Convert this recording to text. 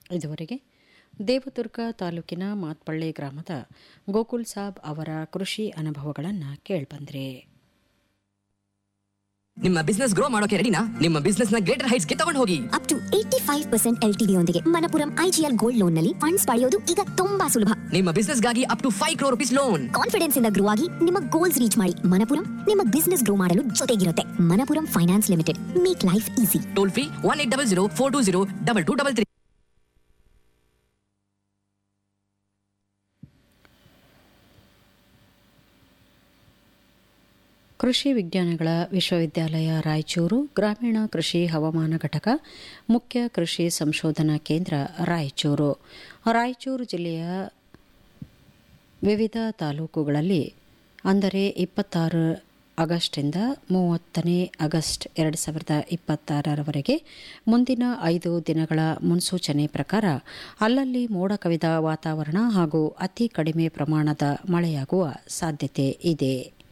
ಇದುವರೆಗೆ ದೇವದುರ್ಗ ತಾಲೂಕಿನ ಮಾತ್ಪಳ್ಳಿ ಗ್ರಾಮದ ಗೋಕುಲ್ ಸಾಬ್ ಅವರ ಕೃಷಿ ಅನುಭವಗಳನ್ನು ಕೇಳ್ಬಂದ್ರಿ ನಿಮ್ಮ ಬಿಸ್ನೆಸ್ ಗ್ರೋ ಮಾಡೋಕೆ ರೆಡಿನಾ ನಿಮ್ಮ ಬಿಸ್ನೆಸ್ ನ ಗ್ರೇಟರ್ ಹೈಟ್ಸ್ ಗೆ ತಗೊಂಡು ಹೋಗಿ up to eighty five percent L T ಯೊಂದಿಗೆ ಮನಪುರಂ ಐಜಿಎಲ್ ಗೋಲ್ಡ್ ಲೋನ್ ನಲ್ಲಿ ಫಂಡ್ಸ್ ಪಡೆಯೋದು ಈಗ ತುಂಬಾ ಸುಲಭ ನಿಮ್ಮ ಬಿಸ್ನೆಸ್ ಗಾಗಿ up to five crore rupees loan confidence ಇಂದ ಗ್ರೋ ಆಗಿ ನಿಮ್ಮ ಗೋಲ್ಸ್ ರೀಚ್ ಮಾಡಿ ಮನಪುರಂ ನಿಮ್ಮ ಬಿಸ್ನೆಸ್ ಗ್ರೋ ಮಾಡಲು ಜೊತೆಗಿರುತ್ತೆ Manappuram finance limited make life easy toll free one eight double zero four two zero double two double three ಕೃಷಿ ವಿಜ್ಞಾನಗಳ ವಿಶ್ವವಿದ್ಯಾಲಯ ರಾಯಚೂರು ಗ್ರಾಮೀಣ ಕೃಷಿ ಹವಾಮಾನ ಘಟಕ ಮುಖ್ಯ ಕೃಷಿ ಸಂಶೋಧನಾ ಕೇಂದ್ರ ರಾಯಚೂರು ರಾಯಚೂರು ಜಿಲ್ಲೆಯ ವಿವಿಧ ತಾಲೂಕುಗಳಲ್ಲಿ ಅಂದರೆ ಇಪ್ಪತ್ತಾರು ಆಗಸ್ಟಿಂದ ಮೂವತ್ತನೇ ಆಗಸ್ಟ್ ಎರಡು ಸಾವಿರದ ಇಪ್ಪತ್ತಾರರವರೆಗೆ ಮುಂದಿನ ಐದು ದಿನಗಳ ಮುನ್ಸೂಚನೆ ಪ್ರಕಾರ ಅಲ್ಲಲ್ಲಿ ಮೋಡ ಕವಿದ ವಾತಾವರಣ ಹಾಗೂ ಅತಿ ಕಡಿಮೆ ಪ್ರಮಾಣದ ಮಳೆಯಾಗುವ ಸಾಧ್ಯತೆ ಇದೆ